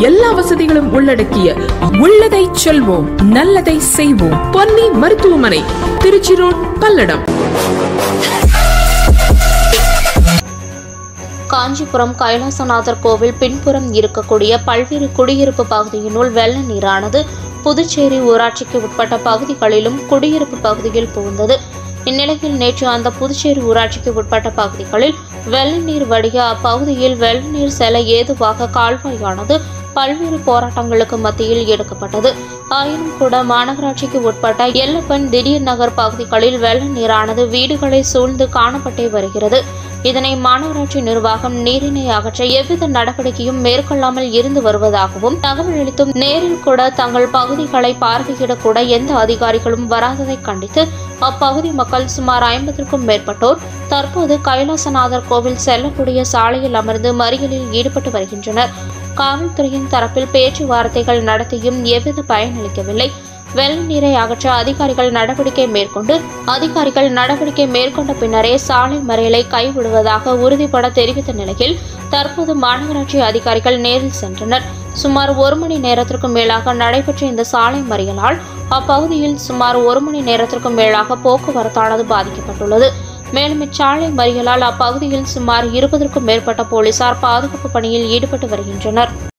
எல்லா வசதிகளும் உள்ளடக்கிய உள்ளதை செல்வோம் நல்லதை செய்வோம் பொன்னி மருத்துவமனை திருச்சி ரோட் பல்லடம் காஞ்சிபுரம் கைலாசநாதர் கோவில் பின்புறம் இருக்கக்கூடிய பல்வேறு குடியிருப்பு பகுதியினுள் வெள்ள நீரானது புதுச்சேரி ஊராட்சிக்கு உட்பட்ட பகுதிகளிலும் குடியிருப்பு பகுதியில் புகுந்தது இந்நிலையில் நேற்று அந்த புதுச்சேரி ஊராட்சிக்கு உட்பட்ட பகுதிகளில் வெள்ள நீர் வடிய அப்பகுதியில் வெள்ள நீர் செல்ல ஏதுவாக கால்வாயானது பல்வேறு போராட்டங்களுக்கு மத்தியில் எடுக்கப்பட்டது ஆயினும் கூட மாநகராட்சிக்கு உட்பட்ட எல்லப்பன் திடீர் நகர் பகுதிகளில் வெள்ள நீரானது வீடுகளை சூழ்ந்து காணப்பட்டே வருகிறது இதனை மாநகராட்சி நிர்வாகம் நீரினை அகற்ற எவ்வித நடவடிக்கையும் மேற்கொள்ளாமல் இருந்து வருவதாகவும் தகவல் அளித்தும் நேரில் கூட தங்கள் பகுதிகளை பார்வையிடக் கூட எந்த அதிகாரிகளும் வராததை கண்டித்து அப்பகுதி மக்கள் சுமார் ஐம்பதற்கும் மேற்பட்டோர் தற்போது கைலாசநாதர் கோவில் செல்லக்கூடிய சாலையில் அமர்ந்து மறியலில் ஈடுபட்டு வருகின்றனர் காவல்துறையின் தரப்பில் பேச்சுவார்த்தைகள் நடத்தியும் எவ்வித பயனளிக்கவில்லை வெள்ள நீரை அகற்ற அதிகாரிகள் நடவடிக்கை மேற்கொண்டு அதிகாரிகள் நடவடிக்கை மேற்கொண்ட பின்னரே சாலை மறியலை கைவிடுவதாக உறுதிபட தெரிவித்த நிலையில் தற்போது மாநகராட்சி அதிகாரிகள் நேரில் சென்றனர் சுமார் ஒரு மணி நேரத்திற்கும் மேலாக நடைபெற்ற இந்த சாலை மறியலால் அப்பகுதியில் சுமார் ஒரு மணி நேரத்திற்கும் மேலாக போக்குவரத்தானது பாதிக்கப்பட்டுள்ளது மேலும் இச்சாலை மறியலால் அப்பகுதியில் சுமார் இருபதற்கும் மேற்பட்ட போலீசார் பாதுகாப்பு பணியில் ஈடுபட்டு வருகின்றனர்